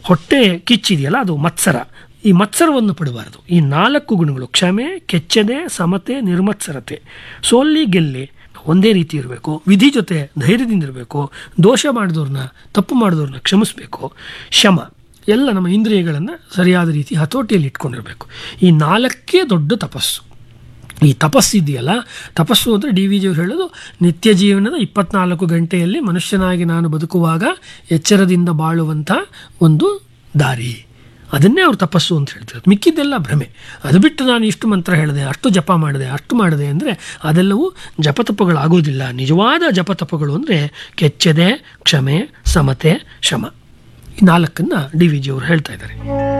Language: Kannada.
ಹೊಟ್ಟೆ ಕಿಚ್ಚಿದೆಯಲ್ಲ ಅದು ಮತ್ಸರ ಈ ಮತ್ಸರವನ್ನು ಪಡಬಾರದು ಈ ನಾಲ್ಕು ಗುಣಗಳು ಕ್ಷಮೆ ಕೆಚ್ಚದೆ ಸಮತೆ ನಿರ್ಮತ್ಸರತೆ ಸೋಲ್ಲಿ ಗೆಲ್ಲಿ ಒಂದೇ ರೀತಿ ಇರಬೇಕು ವಿಧಿ ಜೊತೆ ಧೈರ್ಯದಿಂದ ಇರಬೇಕು ದೋಷ ಮಾಡಿದವ್ರನ್ನ ತಪ್ಪು ಮಾಡಿದವ್ರನ್ನ ಕ್ಷಮಿಸಬೇಕು ಶಮ ಎಲ್ಲ ನಮ್ಮ ಇಂದ್ರಿಯಗಳನ್ನು ಸರಿಯಾದ ರೀತಿ ಹತೋಟಿಯಲ್ಲಿ ಇಟ್ಕೊಂಡಿರಬೇಕು ಈ ನಾಲ್ಕೇ ದೊಡ್ಡ ತಪಸ್ಸು ಈ ತಪಸ್ಸಿದೆಯಲ್ಲ ತಪಸ್ಸು ಅಂದರೆ ಡಿ ವಿ ಜಿಯವರು ಹೇಳೋದು ನಿತ್ಯ ಜೀವನದ ಇಪ್ಪತ್ನಾಲ್ಕು ಗಂಟೆಯಲ್ಲಿ ಮನುಷ್ಯನಾಗಿ ನಾನು ಬದುಕುವಾಗ ಎಚ್ಚರದಿಂದ ಬಾಳುವಂಥ ಒಂದು ದಾರಿ ಅದನ್ನೇ ಅವ್ರು ತಪಸ್ಸು ಅಂತ ಹೇಳ್ತಾರೆ ಮಿಕ್ಕಿದ್ದೆಲ್ಲ ಭ್ರಮೆ ಅದು ಬಿಟ್ಟು ನಾನು ಇಷ್ಟು ಮಂತ್ರ ಹೇಳಿದೆ ಅಷ್ಟು ಜಪ ಮಾಡಿದೆ ಅಷ್ಟು ಮಾಡಿದೆ ಅಂದರೆ ಅದೆಲ್ಲವೂ ಜಪತಪಗಳಾಗೋದಿಲ್ಲ ನಿಜವಾದ ಜಪತಪಗಳು ಅಂದರೆ ಕೆಚ್ಚದೆ ಕ್ಷಮೆ ಸಮತೆ ಶಮ ಈ ನಾಲ್ಕನ್ನು ಡಿ ವಿ ಜಿಯವರು ಹೇಳ್ತಾ ಇದ್ದಾರೆ